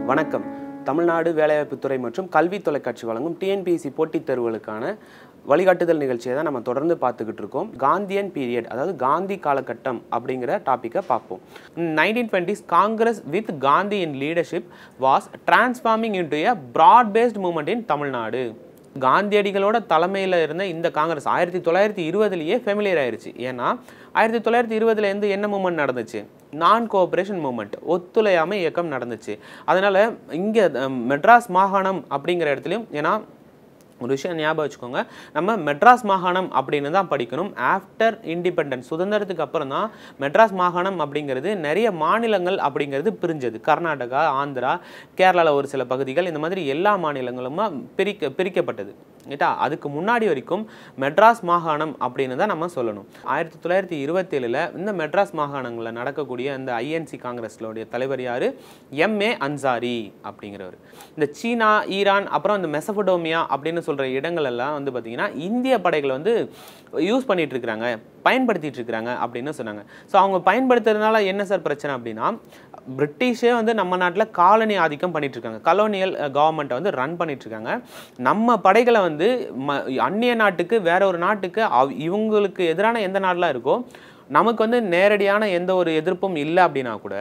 வணக்கம் தமிழ்நாடு வேலைவாய்ப்புத்துறை மற்றும் கல்வி தொலைக்காட்சி வழங்கும் டிஎன்பிஎஸ்சி போட்டித் தேர்வுகளுக்கான வழிகாட்டுதல் நிகழ்ச்சியை தான் நம்ம தொடர்ந்து பார்த்துக்கிட்டு இருக்கோம் காந்தியன் பீரியட் அதாவது காந்தி காலகட்டம் அப்படிங்கிற டாப்பிக்கை பார்ப்போம் nineteen twenties congress with Gandhi in leadership was transforming into a broad based movement in Tamil Nadu காந்தியடிகளோட தலைமையில் இருந்த இந்த காங்கிரஸ் ஆயிரத்தி தொள்ளாயிரத்தி இருபதுலேயே ஃபெமிலியர் ஆயிருச்சு ஏன்னா ஆயிரத்தி தொள்ளாயிரத்தி இருபதுலேருந்து என்ன மூமெண்ட் நடந்துச்சு நான் கோஆப்ரேஷன் மூமெண்ட் ஒத்துழையாமை இயக்கம் நடந்துச்சு அதனால் இங்கே மெட்ராஸ் மாகாணம் அப்படிங்கிற இடத்துலையும் ஏன்னா ஒரு விஷயம் ஞாபகம் வச்சுக்கோங்க நம்ம மெட்ராஸ் மாகாணம் அப்படின்னு தான் படிக்கணும் ஆஃப்டர் இண்டிபெண்டன்ஸ் சுதந்திரத்துக்கு அப்புறம் தான் மெட்ராஸ் மாகாணம் அப்படிங்கிறது நிறைய மாநிலங்கள் அப்படிங்கிறது பிரிஞ்சது கர்நாடகா ஆந்திரா கேரளாவில் ஒரு சில பகுதிகள் இந்த மாதிரி எல்லா மாநிலங்களுமா பிரிக்க பிரிக்கப்பட்டது ரைட்டா அதுக்கு முன்னாடி வரைக்கும் மெட்ராஸ் மாகாணம் அப்படின்னு தான் நம்ம சொல்லணும் ஆயிரத்தி தொள்ளாயிரத்தி இருபத்தேழில் இந்த மெட்ராஸ் மாகாணங்களில் நடக்கக்கூடிய இந்த ஐஎன்சி காங்கிரஸ்லோடைய தலைவர் யார் எம்ஏ அன்சாரி அப்படிங்கிறவர் இந்த சீனா ஈரான் அப்புறம் இந்த மெசபடோமியா அப்படின்னு சொல்கிற இடங்கள் எல்லாம் வந்து பார்த்திங்கன்னா இந்திய படைகள் வந்து யூஸ் பண்ணிட்டு இருக்கிறாங்க பயன்படுத்திட்டு இருக்கிறாங்க அப்படின்னு சொன்னாங்க ஸோ அவங்க பயன்படுத்துறதுனால என்ன சார் பிரச்சனை அப்படின்னா பிரிட்டிஷே வந்து நம்ம நாட்டில் காலனி ஆதிக்கம் பண்ணிட்டு இருக்காங்க கலோனியல் கவர்மெண்ட்டை வந்து ரன் பண்ணிட்டு இருக்காங்க நம்ம படைகளை வந்து ம அந்நிய நாட்டுக்கு வேற ஒரு நாட்டுக்கு அவ் இவங்களுக்கு எதிரான எந்த நாடெலாம் இருக்கோ நமக்கு வந்து நேரடியான எந்த ஒரு எதிர்ப்பும் இல்லை அப்படின்னா கூட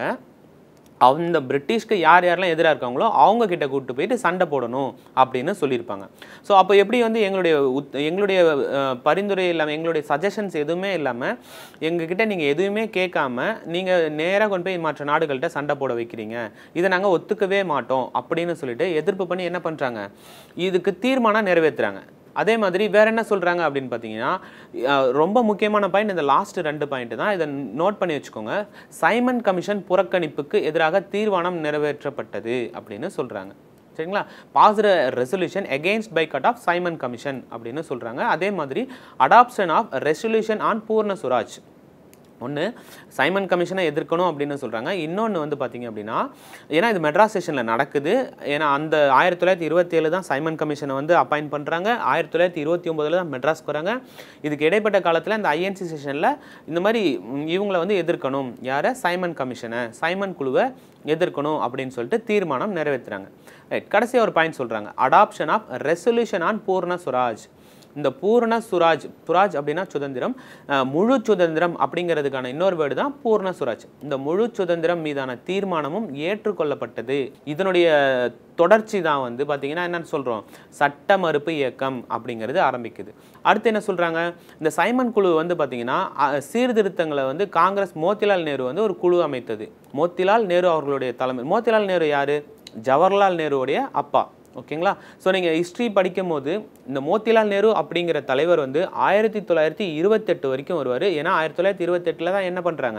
அந்த பிரிட்டிஷ்க்கு யார் யாரெல்லாம் எதிராக இருக்காங்களோ அவங்க கிட்ட கூப்பிட்டு போயிட்டு சண்டை போடணும் அப்படின்னு சொல்லியிருப்பாங்க ஸோ அப்போ எப்படி வந்து எங்களுடைய உத் எங்களுடைய அஹ், பரிந்துரை இல்லாமல் எங்களுடைய சஜஷன்ஸ் எதுவுமே இல்லாமல் எங்ககிட்ட நீங்கள் எதுவுமே கேட்காம நீங்கள் நேராக கொண்டு போய் மற்ற நாடுகள்கிட்ட சண்டை போட வைக்கிறீங்க இதை நாங்கள் ஒத்துக்கவே மாட்டோம் அப்படின்னு சொல்லிட்டு எதிர்ப்பு பண்ணி என்ன பண்ணுறாங்க இதுக்கு தீர்மானம் நிறைவேற்றுறாங்க அதே மாதிரி வேற என்ன சொல்றாங்க அப்படின்னு பார்த்தீங்கன்னா அஹ், ரொம்ப முக்கியமான பாயிண்ட் இந்த லாஸ்ட் ரெண்டு பாயிண்ட் தான் இதை நோட் பண்ணி வச்சுக்கோங்க சைமன் கமிஷன் புறக்கணிப்புக்கு எதிராக தீர்மானம் நிறைவேற்றப்பட்டது அப்படின்னு சொல்றாங்க சரிங்களா பாசிற resolution against boycott of Simon commission அப்படின்னு சொல்றாங்க அதே மாதிரி அடாப்ஷன் ஆஃப் ரெசல்யூஷன் ஆன் பூர்ண சுராஜ் ஒன்று சைமன் கமிஷனை எதிர்க்கணும் அப்படின்னு சொல்கிறாங்க இன்னொன்று வந்து பார்த்தீங்க அப்படின்னா ஏன்னா இது மெட்ராஸ் ஸ்டேஷனில் நடக்குது ஏன்னா அந்த ஆயிரத்தி தொள்ளாயிரத்தி இருபத்தேழு தான் சைமன் கமிஷனை வந்து அப்பாயிண்ட் பண்ணுறாங்க ஆயிரத்தி தொள்ளாயிரத்தி இருபத்தி ஒம்போதில் தான் மெட்ராஸ்க்கு வராங்க இதுக்கு இடைப்பட்ட காலத்தில் இந்த ஐஎன்சி செஷனில் இந்த மாதிரி ம், இவங்களை வந்து எதிர்க்கணும் யாரை சைமன் கமிஷனை சைமன் குழுவை எதிர்க்கணும் அப்படின்னு சொல்லிட்டு தீர்மானம் நிறைவேற்றுறாங்க ரைட் கடைசியாக ஒரு பாயிண்ட் சொல்கிறாங்க அடாப்ஷன் ஆஃப் ரெசல்யூஷன் ஆன் பூர்ண சுராஜ் இந்த பூர்ண சுராஜ் சுராஜ் அப்படின்னா சுதந்திரம் அஹ், முழு சுதந்திரம் அப்படிங்கிறதுக்கான இன்னொரு வேர்டு தான் பூர்ண சுராஜ் இந்த முழு சுதந்திரம் மீதான தீர்மானமும் ஏற்றுக்கொள்ளப்பட்டது இதனுடைய தொடர்ச்சி தான் வந்து பார்த்தீங்கன்னா என்னன்னு சொல்கிறோம் சட்ட மறுப்பு இயக்கம் அப்படிங்கிறது ஆரம்பிக்குது அடுத்து என்ன சொல்கிறாங்க இந்த சைமன் குழு வந்து பார்த்தீங்கன்னா அஹ், சீர்திருத்தங்களை வந்து காங்கிரஸ் மோத்திலால் நேரு வந்து ஒரு குழு அமைத்தது மோத்திலால் நேரு அவர்களுடைய தலைமை மோத்திலால் நேரு யாரு ஜவஹர்லால் நேருவுடைய அப்பா ஓகேங்களா ஸோ நீங்கள் ஹிஸ்ட்ரி படிக்கும் போது இந்த மோத்திலால் நேரு அப்படிங்கிற தலைவர் வந்து ஆயிரத்தி தொள்ளாயிரத்தி இருபத்தெட்டு வரைக்கும் வருவார் ஏன்னா ஆயிரத்தி தொள்ளாயிரத்தி இருபத்தெட்டில் தான் என்ன பண்ணுறாங்க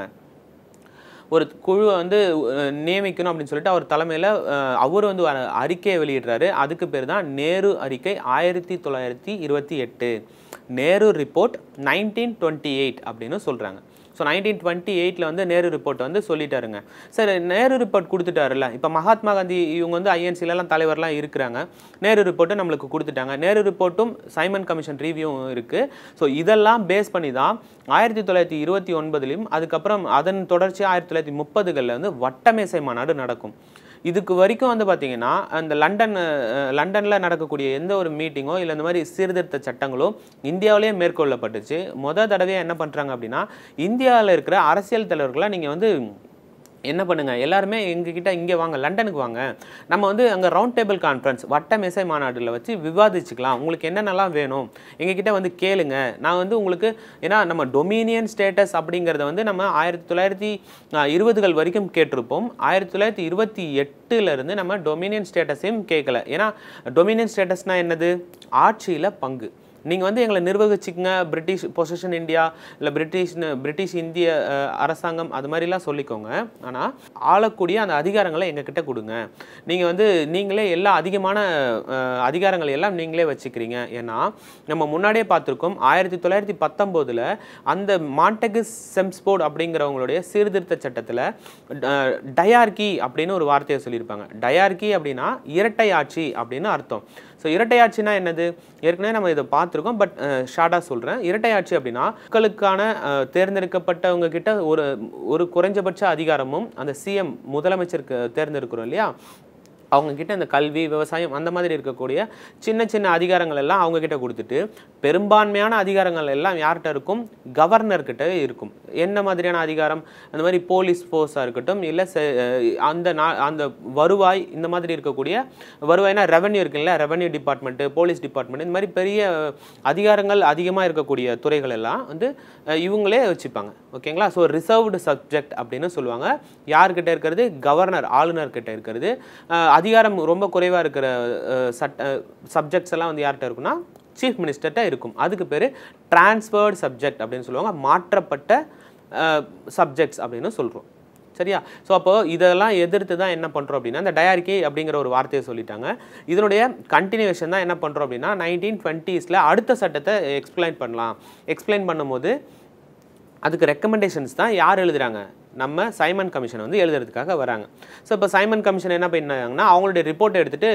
ஒரு குழுவை வந்து அஹ், நியமிக்கணும் அப்படின்னு சொல்லிட்டு அவர் தலைமையில் அவர் வந்து ஒரு அறிக்கையை வெளியிடுறாரு அதுக்கு பேர் தான் நேரு அறிக்கை ஆயிரத்தி தொள்ளாயிரத்தி இருபத்தி எட்டு Nehru report nineteen twenty eight அப்படின்னு சொல்கிறாங்க ஸோ நைன்டீன் டுவெண்ட்டி எயிட்டில் வந்து நேரு ரிப்போர்ட் வந்து சொல்லிட்டாருங்க சரி நேரு ரிப்போர்ட் கொடுத்துட்டாருல்ல இப்போ மகாத்மா காந்தி இவங்க வந்து ஐஎன்சிலலாம் தலைவர்லாம் இருக்கிறாங்க நேரு ரிப்போர்ட்டும் நம்மளுக்கு கொடுத்துட்டாங்க நேரு ரிப்போர்ட்டும் சைமன் கமிஷன் ரிவ்யூவும் இருக்குது ஸோ இதெல்லாம் பேஸ் பண்ணி தான் ஆயிரத்தி தொள்ளாயிரத்தி இருபத்தி ஒன்பதுலையும் அதுக்கப்புறம் அதன் தொடர்ச்சி ஆயிரத்தி தொள்ளாயிரத்தி முப்பதுகளில் வந்து வட்டமேசை மாநாடு நடக்கும் இதுக்கு வரைக்கும் வந்து பார்த்தீங்கன்னா அந்த லண்டன் அஹ், லண்டனில் நடக்கக்கூடிய எந்த ஒரு மீட்டிங்கோ இல்லை இந்த மாதிரி சீர்திருத்த சட்டங்களோ இந்தியாவிலேயே மேற்கொள்ளப்பட்டுச்சு முத தடவையாக என்ன பண்ணுறாங்க அப்படின்னா இந்தியாவில் இருக்கிற அரசியல் தலைவர்களை நீங்கள் வந்து என்ன பண்ணுங்க எல்லாருமே எங்ககிட்ட இங்கே வாங்க லண்டனுக்கு வாங்க நம்ம வந்து அங்கே ரவுண்ட் டேபிள் கான்ஃபரன்ஸ் வட்ட மேசை மாநாட்டில் வச்சு விவாதிச்சுக்கலாம் உங்களுக்கு என்னென்னலாம் வேணும் எங்ககிட்ட வந்து கேளுங்க நான் வந்து உங்களுக்கு ஏன்னா நம்ம டொமினியன் ஸ்டேட்டஸ் அப்படிங்கிறத வந்து நம்ம ஆயிரத்தி தொள்ளாயிரத்தி ஆஹ், இருபதுகள் வரைக்கும் கேட்டிருப்போம் ஆயிரத்தி தொள்ளாயிரத்தி இருபத்தி எட்டுலேருந்து நம்ம டொமினியன் ஸ்டேட்டஸையும் கேட்கல ஏன்னா டொமினியன் ஸ்டேட்டஸ்னால் என்னது ஆட்சியில் பங்கு நீங்கள் வந்து எங்களை நிர்வகிச்சிக்கங்க பிரிட்டிஷ் பொசிஷன் இந்தியா இல்லை பிரிட்டிஷ் பிரிட்டிஷ் இந்திய அஹ், அரசாங்கம் அது மாதிரிலாம் சொல்லிக்கோங்க ஆனால் ஆளக்கூடிய அந்த அதிகாரங்களை எங்ககிட்ட கொடுங்க நீங்கள் வந்து நீங்களே எல்லா அதிகமான அஹ், அதிகாரங்களை எல்லாம் நீங்களே வச்சுக்கிறீங்க ஏன்னா நம்ம முன்னாடியே பார்த்துருக்கோம் ஆயிரத்தி தொள்ளாயிரத்தி பத்தொம்போதில் அந்த மாண்டகு செம்ஸ்போர்ட் அப்படிங்கிறவங்களுடைய சீர்திருத்த சட்டத்தில் டயார்கி அப்படின்னு ஒரு வார்த்தையை சொல்லியிருப்பாங்க டயார்கி அப்படின்னா இரட்டை ஆட்சி அப்படின்னு அர்த்தம் ஸோ இரட்டையாட்சினா என்னது ஏற்கனவே நம்ம இதை பார்த்துருக்கோம் பட் ஷார்ட்டாக சொல்கிறேன் இரட்டையாட்சி அப்படின்னா மக்களுக்கான அஹ், தேர்ந்தெடுக்கப்பட்டவங்க கிட்ட ஒரு ஒரு குறைஞ்சபட்ச அதிகாரமும் அந்த சிஎம் முதலமைச்சருக்கு தேர்ந்தெடுக்கிறோம் இல்லையா அவங்க கிட்ட இந்த கல்வி விவசாயம் அந்த மாதிரி இருக்கக்கூடிய சின்ன சின்ன அதிகாரங்கள் எல்லாம் அவங்க கிட்ட கொடுத்துட்டு பெரும்பான்மையான அதிகாரங்கள் எல்லாம் யார்கிட்ட இருக்கும் கவர்னர் கிட்ட இருக்கும் என்ன மாதிரியான அதிகாரம் அந்த மாதிரி போலீஸ் ஃபோர்ஸாக இருக்கட்டும் இல்லை அந்த நா அந்த வருவாய் இந்த மாதிரி இருக்கக்கூடிய வருவாய்னா ரெவன்யூ இருக்குல்ல ரெவன்யூ டிபார்ட்மெண்ட்டு போலீஸ் டிபார்ட்மெண்ட் இந்த மாதிரி பெரிய அதிகாரங்கள் அதிகமாக இருக்கக்கூடிய துறைகள் எல்லாம் வந்து அஹ், இவங்களே வச்சுப்பாங்க ஓகேங்களா ஸோ ரிசர்வ்டு சப்ஜெக்ட் அப்படின்னு சொல்லுவாங்க யார்கிட்ட இருக்கிறது கவர்னர் ஆளுநர் கிட்ட இருக்கிறது அஹ், அதிகாரம் ரொம்ப குறைவாக இருக்கிற அஹ், சட்ட சப்ஜெக்ட்ஸ் எல்லாம் வந்து யார்கிட்ட இருக்குன்னா சீஃப் மினிஸ்டர்கிட்ட இருக்கும் அதுக்கு பேர் டிரான்ஸ்ஃபர்டு சப்ஜெக்ட் அப்படின்னு சொல்லுவாங்க மாற்றப்பட்ட சப்ஜெக்ட்ஸ் அப்படின்னு சொல்கிறோம் சரியா ஸோ அப்போ இதெல்லாம் எதிர்த்து தான் என்ன பண்ணுறோம் அப்படின்னா இந்த டயாரிக்கி அப்படிங்கிற ஒரு வார்த்தையை சொல்லிட்டாங்க இதனுடைய கண்டினியூஷன் தான் என்ன பண்ணுறோம் அப்படின்னா நைன்டீன் டுவெண்ட்டீஸில் அடுத்த சட்டத்தை எக்ஸ்பிளைன் பண்ணலாம் எக்ஸ்பிளைன் பண்ணும்போது அதுக்கு ரெக்கமெண்டேஷன்ஸ் தான் யார் எழுதுறாங்க நம்ம சைமன் கமிஷன் வந்து எழுதுறதுக்காக வராங்க ஸோ இப்போ சைமன் கமிஷன் என்ன பண்ணாங்கன்னா அவங்களுடைய ரிப்போர்ட் எடுத்துட்டு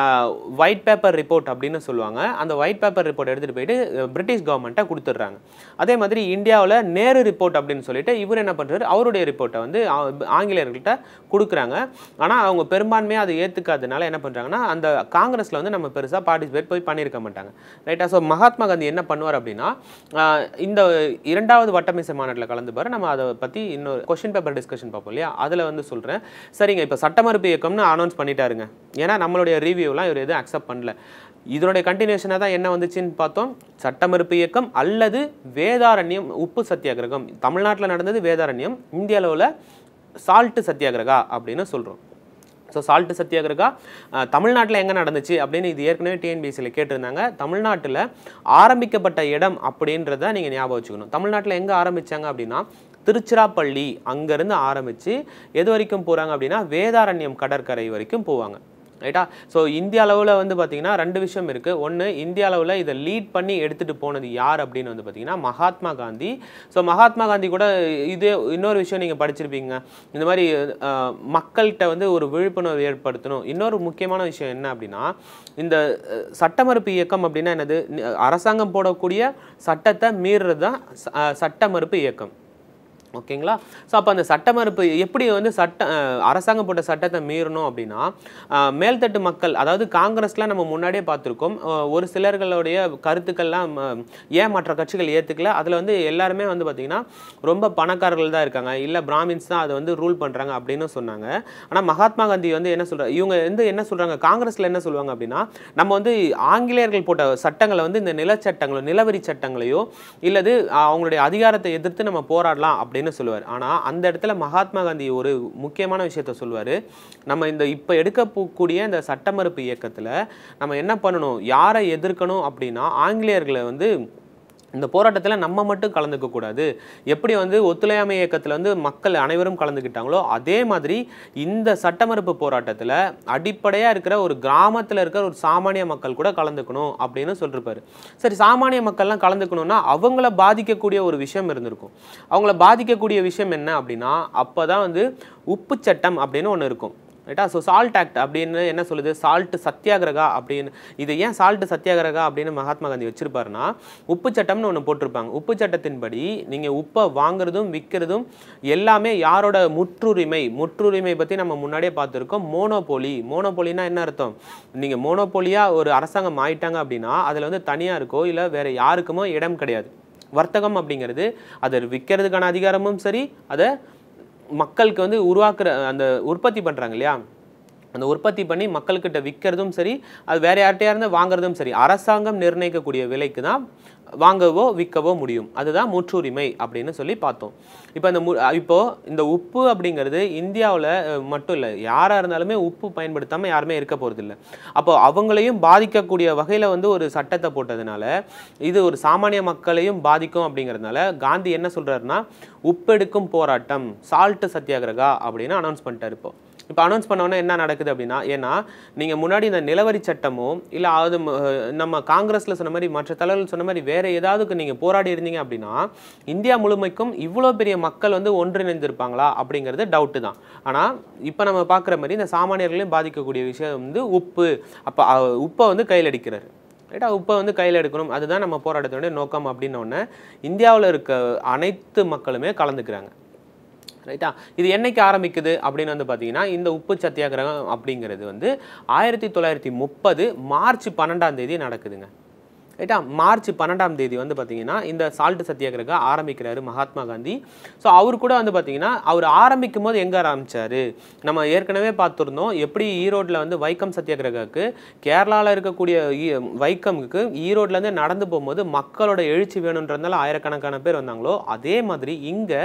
ஒயிட் பேப்பர் ரிப்போர்ட் அப்படின்னு சொல்லுவாங்க அந்த ஒயிட் பேப்பர் ரிப்போர்ட் எடுத்துகிட்டு போயிட்டு அஹ், பிரிட்டிஷ் கவர்மெண்ட்டை கொடுத்துட்றாங்க அதே மாதிரி இந்தியாவில் நேரு ரிப்போர்ட் அப்படின்னு சொல்லிட்டு இவர் என்ன பண்ணுறாரு அவருடைய ரிப்போர்ட்டை வந்து ஆ- ஆங்கிலேயர்கள்ட்ட கொடுக்குறாங்க ஆனால் அவங்க பெரும்பான்மையாக அதை ஏற்றுக்காதனால என்ன பண்ணுறாங்கன்னா அந்த காங்கிரஸில் வந்து நம்ம பெருசாக பார்ட்டிசிபேட் போய் பண்ணியிருக்க மாட்டாங்க ரைட்டா ஸோ மகாத்மா காந்தி என்ன பண்ணுவார் அப்படின்னா ஆஹ், இந்த இரண்டாவது வட்டமேசை மாநாட்டில் கலந்துப்பார் நம்ம அதை பற்றி இன்னொரு கொஷின் பேப்பர் டிஸ்கஷன் பார்ப்போம் இல்லையா அதில் வந்து சொல்கிறேன் சரிங்க இப்போ சட்டமறுப்பு இயக்கம்னு அனௌன்ஸ் பண்ணிட்டாருங்க ஏன்னா நம்மளுடைய ரிவ்யூலாம் இவர் எதுவும் அக்செப்ட் பண்ணல இதனுடைய கண்டினியூஷனாக தான் என்ன வந்துச்சுன்னு பார்த்தோம் சட்டமறுப்பு இயக்கம் அல்லது வேதாரண்யம் உப்பு சத்தியாகிரகம் தமிழ்நாட்டில் நடந்தது வேதாரண்யம் இந்திய அளவில் சால்ட்டு சத்தியாகிரகா அப்படின்னு சொல்கிறோம் ஸோ சால்ட்டு சத்தியாகிரகா தமிழ்நாட்டில் எங்கே நடந்துச்சு அப்படின்னு இது ஏற்கனவே டிஎன்பிஎஸ்சியில் கேட்டிருந்தாங்க தமிழ்நாட்டில் ஆரம்பிக்கப்பட்ட இடம் அப்படின்றத நீங்கள் ஞாபகம் வச்சுக்கணும் தமிழ்நாட்டில் எங்கே ஆரம்பிச்சாங்க அப்படின்னா திருச்சிராப்பள்ளி அங்கேருந்து ஆரம்பித்து எது வரைக்கும் போகிறாங்க அப்படின்னா வேதாரண்யம் கடற்கரை வரைக்கும் போவாங்க ரைட்டா ஸோ இந்திய அளவில் வந்து பார்த்தீங்கன்னா ரெண்டு விஷயம் இருக்குது ஒன்று இந்திய அளவில் இதை லீட் பண்ணி எடுத்துகிட்டு போனது யார் அப்படின்னு வந்து பார்த்தீங்கன்னா மகாத்மா காந்தி ஸோ மகாத்மா காந்தி கூட இது இன்னொரு விஷயம் நீங்கள் படிச்சிருப்பீங்க இந்த மாதிரி அஹ், மக்கள்கிட்ட வந்து ஒரு விழிப்புணர்வு ஏற்படுத்தணும் இன்னொரு முக்கியமான விஷயம் என்ன அப்படின்னா இந்த அஹ், சட்டமறுப்பு இயக்கம் அப்படின்னா என்னது நி- அரசாங்கம் போடக்கூடிய சட்டத்தை மீறுறது தான் ச- அஹ், சட்ட மறுப்பு இயக்கம் ஓகேங்களா ஸோ அப்போ அந்த சட்ட மறுப்பு எப்படி வந்து சட்ட அஹ், அரசாங்கம் போட்ட சட்டத்தை மீறணும் அப்படின்னா அஹ், மேல்தட்டு மக்கள் அதாவது காங்கிரஸ்லாம் நம்ம முன்னாடியே பார்த்துருக்கோம் அஹ், ஒரு சிலர்களுடைய கருத்துக்கள்லாம் அஹ், ஏன் மற்ற கட்சிகள் ஏற்றுக்கல அதில் வந்து எல்லாருமே வந்து பார்த்திங்கன்னா ரொம்ப பணக்காரர்கள் தான் இருக்காங்க இல்லை பிராமின்ஸ் தான் அதை வந்து ரூல் பண்ணுறாங்க அப்படின்னு சொன்னாங்க ஆனால் மகாத்மா காந்தி வந்து என்ன சொல்கிறாங்க இவங்க வந்து என்ன சொல்கிறாங்க காங்கிரஸில் என்ன சொல்லுவாங்க அப்படின்னா நம்ம வந்து ஆங்கிலேயர்கள் போட்ட சட்டங்களை வந்து இந்த நிலச்சட்டங்களோ நிலவரி சட்டங்களையோ இல்லது அஹ், அவங்களுடைய அதிகாரத்தை எதிர்த்து நம்ம போராடலாம் அப்படின்னு சொல்லுவார் ஆனால் அந்த இடத்துல மகாத்மா காந்தி ஒரு முக்கியமான விஷயத்த சொல்லுவார் நம்ம இந்த இப்போ எடுக்க போகக்கூடிய இந்த சட்ட மறுப்பு இயக்கத்தில் நம்ம என்ன பண்ணணும் யாரை எதிர்க்கணும் அப்படின்னா ஆங்கிலேயர்களை வந்து இந்த போராட்டத்தில் நம்ம மட்டும் கலந்துக்க கூடாது எப்படி வந்து ஒத்துழையாமை இயக்கத்தில் வந்து மக்கள் அனைவரும் கலந்துக்கிட்டாங்களோ அதே மாதிரி இந்த சட்டமறுப்பு போராட்டத்தில் அடிப்படையாக இருக்கிற ஒரு கிராமத்தில் இருக்கிற ஒரு சாமானிய மக்கள் கூட கலந்துக்கணும் அப்படின்னு சொல்லிருப்பாரு சரி சாமானிய மக்கள்லாம் கலந்துக்கணும்னா அவங்கள பாதிக்கக்கூடிய ஒரு விஷயம் இருந்திருக்கும் அவங்கள பாதிக்கக்கூடிய விஷயம் என்ன அப்படின்னா அப்போ தான் வந்து உப்பு சட்டம் அப்படின்னு ஒன்று இருக்கும் ரைட்டா ஸோ சால்ட் ஆக்ட் அப்படின்னு என்ன சொல்லுது சால்ட் சத்தியாகிரகா அப்படின்னு இது ஏன் சால்ட் சத்தியாகிரகா அப்படின்னு மகாத்மா காந்தி வச்சிருப்பாருன்னா உப்பு சட்டம்னு ஒன்று போட்டிருப்பாங்க உப்பு சட்டத்தின்படி நீங்கள் உப்பை வாங்குறதும் விற்கிறதும் எல்லாமே யாரோட முற்றுரிமை முற்றுரிமை பற்றி நம்ம முன்னாடியே பார்த்துருக்கோம் மோனோபோலி மோனோபோலினா என்ன அர்த்தம் நீங்கள் மோனோபோலியாக ஒரு அரசாங்கம் ஆயிட்டாங்க அப்படின்னா அதில் வந்து தனியாக இருக்கோ இல்லை வேற யாருக்குமோ இடம் கிடையாது வர்த்தகம் அப்படிங்கிறது அதை விற்கிறதுக்கான அதிகாரமும் சரி அதை மக்களுக்கு வந்து உருவாக்குற அந்த உற்பத்தி பண்ணுறாங்க இல்லையா அந்த உற்பத்தி பண்ணி மக்கள்கிட்ட விற்கிறதும் சரி அது வேற யார்கிட்டயா இருந்து வாங்குறதும் சரி அரசாங்கம் நிர்ணயிக்கக்கூடிய விலைக்கு தான் வாங்கவோ விற்கவோ முடியும் அதுதான் முற்றுரிமை அப்படின்னு சொல்லி பார்த்தோம் இப்போ இந்த மு இப்போ இந்த உப்பு அப்படிங்கிறது இந்தியாவில் மட்டும் இல்லை யாராக இருந்தாலுமே உப்பு பயன்படுத்தாமல் யாருமே இருக்க போகிறதில்ல அப்போ அவங்களையும் பாதிக்கக்கூடிய வகையில் வந்து ஒரு சட்டத்தை போட்டதுனால இது ஒரு சாமானிய மக்களையும் பாதிக்கும் அப்படிங்கிறதுனால காந்தி என்ன சொல்றாருன்னா உப்பெடுக்கும் போராட்டம் சால்ட் சத்தியாகிரகா அப்படின்னு அனௌன்ஸ் பண்ணிட்டாரு இப்போ இப்போ அனௌன்ஸ் பண்ணோன்னே என்ன நடக்குது அப்படின்னா ஏன்னா நீங்கள் முன்னாடி இந்த நிலவரி சட்டமோ இல்லை அது ம- நம்ம காங்கிரஸில் சொன்ன மாதிரி மற்ற தலைவர்கள் சொன்ன மாதிரி வேற ஏதாவதுக்கு நீங்கள் போராடி இருந்தீங்க அப்படின்னா இந்தியா முழுமைக்கும் இவ்வளோ பெரிய மக்கள் வந்து ஒன்றிணைந்திருப்பாங்களா அப்படிங்கிறது டவுட்டு தான் ஆனால் இப்போ நம்ம பார்க்குற மாதிரி இந்த சாமானியர்களையும் பாதிக்கக்கூடிய விஷயம் வந்து உப்பு அப்போ உப்பை வந்து கையில் அடிக்கிறாரு ரைட்டா உப்பை வந்து கையில் எடுக்கணும் அதுதான் நம்ம போராட்டத்தினுடைய நோக்கம் அப்படின்ன உடனே இந்தியாவில் இருக்க அனைத்து மக்களுமே கலந்துக்கிறாங்க ரைட்டா இது என்னைக்கு ஆரம்பிக்குது அப்படின்னு வந்து பார்த்தீங்கன்னா இந்த உப்பு சத்தியாகிரகம் அப்படிங்கிறது வந்து ஆயிரத்தி தொள்ளாயிரத்தி முப்பது மார்ச் பன்னெண்டாம் தேதி நடக்குதுங்க ரைட்டா மார்ச் பன்னெண்டாம் தேதி வந்து பார்த்தீங்கன்னா இந்த சால்ட் சத்தியாகிரகம் ஆரம்பிக்கிறாரு மகாத்மா காந்தி ஸோ அவர் கூட வந்து பார்த்தீங்கன்னா அவர் ஆரம்பிக்கும் போது எங்கே ஆரம்பிச்சாரு நம்ம ஏற்கனவே பார்த்துருந்தோம் எப்படி ஈரோட்டில் வந்து வைக்கம் சத்தியாகிரகக்கு கேரளாவில் இருக்கக்கூடிய ஈ- வைக்கமுக்கு ஈரோட்லேருந்து நடந்து போகும்போது மக்களோட எழுச்சி வேணுன்றதுனால ஆயிரக்கணக்கான பேர் வந்தாங்களோ அதே மாதிரி இங்கே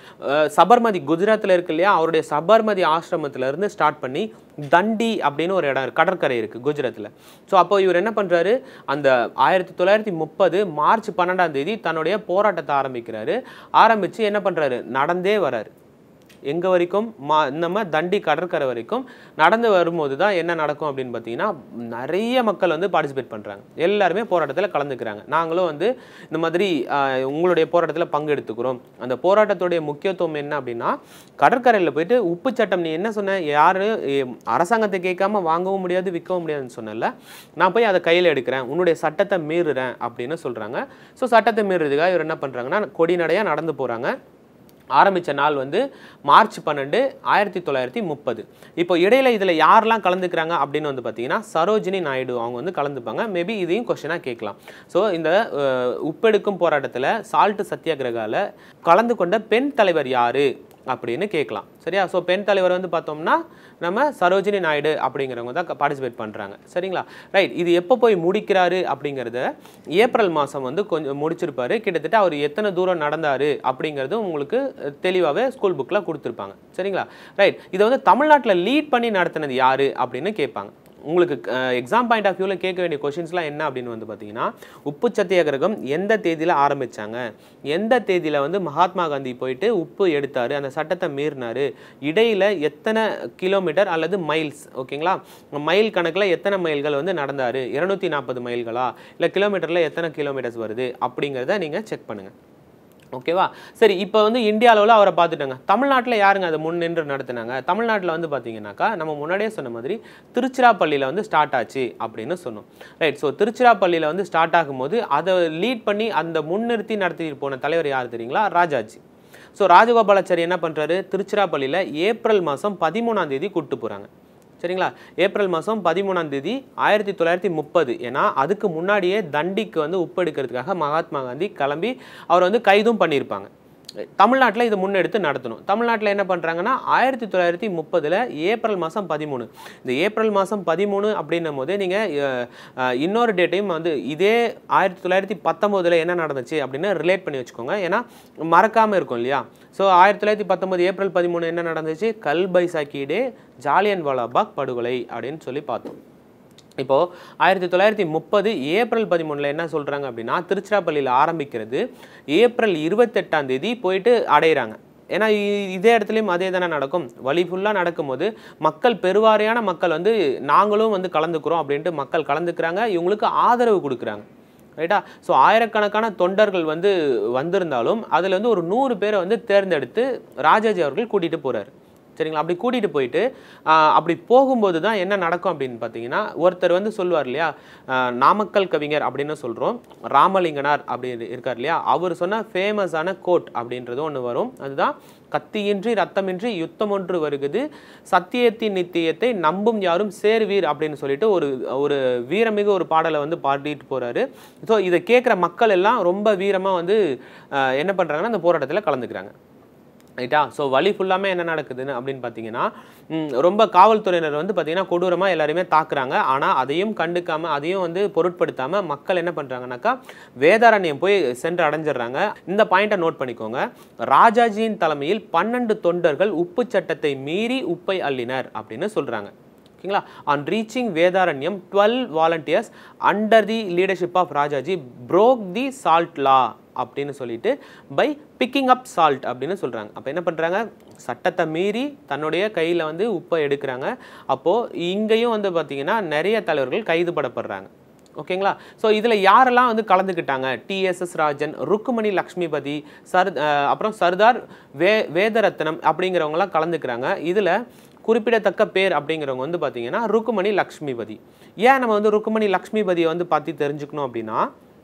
சபர்மதி குஜராத்தில் இருக்கு இல்லையா அவருடைய சபர்மதி ஆசிரமத்துல இருந்து ஸ்டார்ட் பண்ணி தண்டி அப்படின்னு ஒரு இடம் இருக்கு கடற்கரை இருக்கு குஜராத்தில் ஸோ அப்போ இவர் என்ன பண்றாரு அந்த ஆயிரத்தி தொள்ளாயிரத்தி முப்பது மார்ச் பன்னெண்டாம் தேதி தன்னுடைய போராட்டத்தை ஆரம்பிக்கிறாரு ஆரம்பிச்சு என்ன பண்றாரு நடந்தே வராரு எங்க வரைக்கும் மா நம்ம தண்டி கடற்கரை வரைக்கும் நடந்து வரும்போது தான் என்ன நடக்கும் அப்படின்னு பார்த்தீங்கன்னா நிறைய மக்கள் வந்து பார்ட்டிசிபேட் பண்ணுறாங்க எல்லாருமே போராட்டத்தில் கலந்துக்கிறாங்க நாங்களும் வந்து இந்த மாதிரி ஆஹ், உங்களுடைய போராட்டத்தில் பங்கெடுத்துக்கிறோம் அந்த போராட்டத்துடைய முக்கியத்துவம் என்ன அப்படின்னா கடற்கரையில் போயிட்டு உப்பு சட்டம் நீ என்ன சொன்ன யாரு எ, அரசாங்கத்தை கேட்காம வாங்கவும் முடியாது விற்கவும் முடியாதுன்னு சொன்னல நான் போய் அதை கையில் எடுக்கிறேன் உன்னுடைய சட்டத்தை மீறுறேன் அப்படின்னு சொல்கிறாங்க ஸோ சட்டத்தை மீறுறதுக்காக இவர் என்ன பண்ணுறாங்கன்னா கொடிநடையாக நடந்து போகிறாங்க ஆரம்பித்த நாள் வந்து மார்ச் பன்னெண்டு ஆயிரத்தி தொள்ளாயிரத்தி முப்பது இப்போ இடையில இதில் யாரெல்லாம் கலந்துக்கிறாங்க அப்படின்னு வந்து பார்த்தீங்கன்னா சரோஜினி நாயுடு அவங்க வந்து கலந்துப்பாங்க மேபி இதையும் கொஸ்டினாக கேட்கலாம் ஸோ இந்த அஹ், உப்பெடுக்கும் போராட்டத்தில் சால்ட் சத்தியாகிரகால கலந்து கொண்ட பெண் தலைவர் யாரு அப்படின்னு கேட்கலாம் சரியா ஸோ பெண் தலைவர் வந்து பார்த்தோம்னா நம்ம சரோஜினி நாயுடு அப்படிங்கிறவங்க தான் பார்ட்டிசிபேட் பண்ணுறாங்க சரிங்களா ரைட் இது எப்போ போய் முடிக்கிறாரு அப்படிங்கிறத ஏப்ரல் மாதம் வந்து கொஞ்சம் முடிச்சிருப்பாரு கிட்டத்தட்ட அவர் எத்தனை தூரம் நடந்தாரு அப்படிங்கிறது உங்களுக்கு தெளிவாகவே ஸ்கூல் புக்கில் கொடுத்துருப்பாங்க சரிங்களா ரைட் இதை வந்து தமிழ்நாட்டில் லீட் பண்ணி நடத்தினது யாரு அப்படின்னு கேட்பாங்க உங்களுக்கு எக்ஸாம் பாயிண்ட் ஆஃப் வியூவில் கேட்க வேண்டிய கொஷின்ஸ்லாம் என்ன அப்படின்னு வந்து பார்த்தீங்கன்னா உப்பு சத்தியாகிரகம் எந்த தேதியில் ஆரம்பிச்சாங்க எந்த தேதியில் வந்து மகாத்மா காந்தி போயிட்டு உப்பு எடுத்தாரு அந்த சட்டத்தை மீறினாரு இடையில எத்தனை கிலோமீட்டர் அல்லது மைல்ஸ் ஓகேங்களா மைல் கணக்கில் எத்தனை மைல்கள் வந்து நடந்தாரு இருநூத்தி நாற்பது மைல்களா இல்லை கிலோமீட்டரில் எத்தனை கிலோமீட்டர்ஸ் வருது அப்படிங்கிறத நீங்கள் செக் பண்ணுங்கள் ஓகேவா சரி இப்போ வந்து இந்திய அளவில் அவரை பார்த்துட்டாங்க தமிழ்நாட்டில் யாருங்க அதை முன் நின்று நடத்துனாங்க தமிழ்நாட்டில் வந்து பார்த்தீங்கன்னாக்கா நம்ம முன்னாடியே சொன்ன மாதிரி திருச்சிராப்பள்ளியில் வந்து ஸ்டார்ட் ஆச்சு அப்படின்னு சொன்னோம் ரைட் ஸோ திருச்சிராப்பள்ளியில் வந்து ஸ்டார்ட் ஆகும்போது அதை லீட் பண்ணி அந்த முன்னிறுத்தி நடத்திட்டு போன தலைவர் யார் தெரியுங்களா ராஜாஜி ஸோ ராஜகோபாலாச்சாரி என்ன பண்ணுறாரு திருச்சிராப்பள்ளியில் ஏப்ரல் மாதம் பதிமூணாம் தேதி கூப்பிட்டு போகிறாங்க சரிங்களா ஏப்ரல் மாதம் பதிமூணாம் தேதி ஆயிரத்தி தொள்ளாயிரத்தி முப்பது ஏன்னா அதுக்கு முன்னாடியே தண்டிக்கு வந்து உப்பு எடுக்கிறதுக்காக மகாத்மா காந்தி கிளம்பி அவர் வந்து கைதும் பண்ணியிருப்பாங்க தமிழ்நாட்டில் இது முன்னெடுத்து நடத்தணும் தமிழ்நாட்டில் என்ன பண்ணுறாங்கன்னா ஆயிரத்தி தொள்ளாயிரத்தி முப்பதில் ஏப்ரல் மாதம் பதிமூணு இந்த ஏப்ரல் மாதம் பதிமூணு அப்படின்னும் போது நீங்கள் இன்னொரு டேட்டையும் வந்து இதே ஆயிரத்தி தொள்ளாயிரத்தி பத்தொம்போதில் என்ன நடந்துச்சு அப்படின்னு ரிலேட் பண்ணி வச்சுக்கோங்க ஏன்னா மறக்காமல் இருக்கும் இல்லையா ஸோ ஆயிரத்தி தொள்ளாயிரத்தி பத்தொம்போது ஏப்ரல் பதிமூணு என்ன நடந்துச்சு கல் பைசாக்கி டே ஜாலியன் வாலாபாக் படுகொலை அப்படின்னு சொல்லி பார்த்தோம் இப்போ ஆயிரத்தி தொள்ளாயிரத்தி முப்பது ஏப்ரல் பதிமூணுல என்ன சொல்றாங்க அப்படின்னா திருச்சிராப்பள்ளியில் ஆரம்பிக்கிறது ஏப்ரல் இருபத்தெட்டாம் தேதி போயிட்டு அடையிறாங்க ஏன்னா இ- இதே இடத்துலையும் அதே தானே நடக்கும் வழி ஃபுல்லாக நடக்கும்போது மக்கள் பெருவாரியான மக்கள் வந்து நாங்களும் வந்து கலந்துக்கிறோம் அப்படின்ட்டு மக்கள் கலந்துக்கிறாங்க இவங்களுக்கு ஆதரவு கொடுக்குறாங்க ரைட்டா ஸோ ஆயிரக்கணக்கான தொண்டர்கள் வந்து வந்திருந்தாலும் அதில் வந்து ஒரு நூறு பேரை வந்து தேர்ந்தெடுத்து ராஜாஜி அவர்கள் கூட்டிகிட்டு போறாரு சரிங்களா அப்படி கூட்டிகிட்டு போயிட்டு ஆஹ், அப்படி போகும்போது தான் என்ன நடக்கும் அப்படின்னு பார்த்தீங்கன்னா ஒருத்தர் வந்து சொல்லுவார் இல்லையா ஆஹ், நாமக்கல் கவிஞர் அப்படின்னு சொல்கிறோம் ராமலிங்கனார் அப்படி இருக்கார் இல்லையா அவர் சொன்ன ஃபேமஸான கோட் அப்படின்றது ஒன்று வரும் அதுதான் கத்தியின்றி ரத்தமின்றி யுத்தம் ஒன்று வருகுது சத்தியத்தின் நித்தியத்தை நம்பும் யாரும் சேர்வீர் அப்படின்னு சொல்லிட்டு ஒரு ஒரு வீரமிகு ஒரு பாடலை வந்து பாடிட்டு போறாரு ஸோ இதை கேட்குற மக்கள் எல்லாம் ரொம்ப வீரமாக வந்து ஆஹ், என்ன பண்ணுறாங்கன்னா அந்த போராட்டத்தில் கலந்துக்கிறாங்க ரைட்டா ஸோ வழி ஃபுல்லாமே என்ன நடக்குதுன்னு அப்படின்னு பார்த்தீங்கன்னா ம், ரொம்ப காவல்துறையினர் வந்து பார்த்தீங்கன்னா கொடூரமாக எல்லாரையுமே தாக்குறாங்க ஆனால் அதையும் கண்டுக்காம அதையும் வந்து பொருட்படுத்தாமல் மக்கள் என்ன பண்ணுறாங்கனாக்கா வேதாரண்யம் போய் சென்று அடைஞ்சிடுறாங்க இந்த பாயிண்ட்டை நோட் பண்ணிக்கோங்க ராஜாஜியின் தலைமையில் பன்னெண்டு தொண்டர்கள் உப்பு சட்டத்தை மீறி உப்பை அள்ளினர் அப்படின்னு சொல்கிறாங்க ஓகேங்களா on reaching Vedaranyam twelve volunteers under the leadership of Rajaji broke the salt law அப்படின்னு சொல்லிட்டு பை பிக்கிங் அப் சால்ட் அப்படின்னு சொல்கிறாங்க அப்போ என்ன பண்ணுறாங்க சட்டத்தை மீறி தன்னுடைய கையில் வந்து உப்பை எடுக்கிறாங்க அப்போது இங்கேயும் வந்து பார்த்திங்கன்னா நிறைய தலைவர்கள் கைது படப்படுறாங்க ஓகேங்களா ஸோ இதில் யாரெல்லாம் வந்து கலந்துக்கிட்டாங்க டிஎஸ்எஸ் ராஜன் ருக்குமணி லக்ஷ்மிபதி சர் அஹ் அப்புறம் சர்தார் வே வேதரத்னம் அப்படிங்கிறவங்கலாம் கலந்துக்கிறாங்க இதில் குறிப்பிடத்தக்க பேர் அப்படிங்கிறவங்க வந்து பார்த்தீங்கன்னா ருக்குமணி லக்ஷ்மிபதி ஏன் நம்ம வந்து ருக்குமணி லக்ஷ்மிபதியை வந்து பார்த்து தெரிஞ்சுக்கணும் அப்படின்னா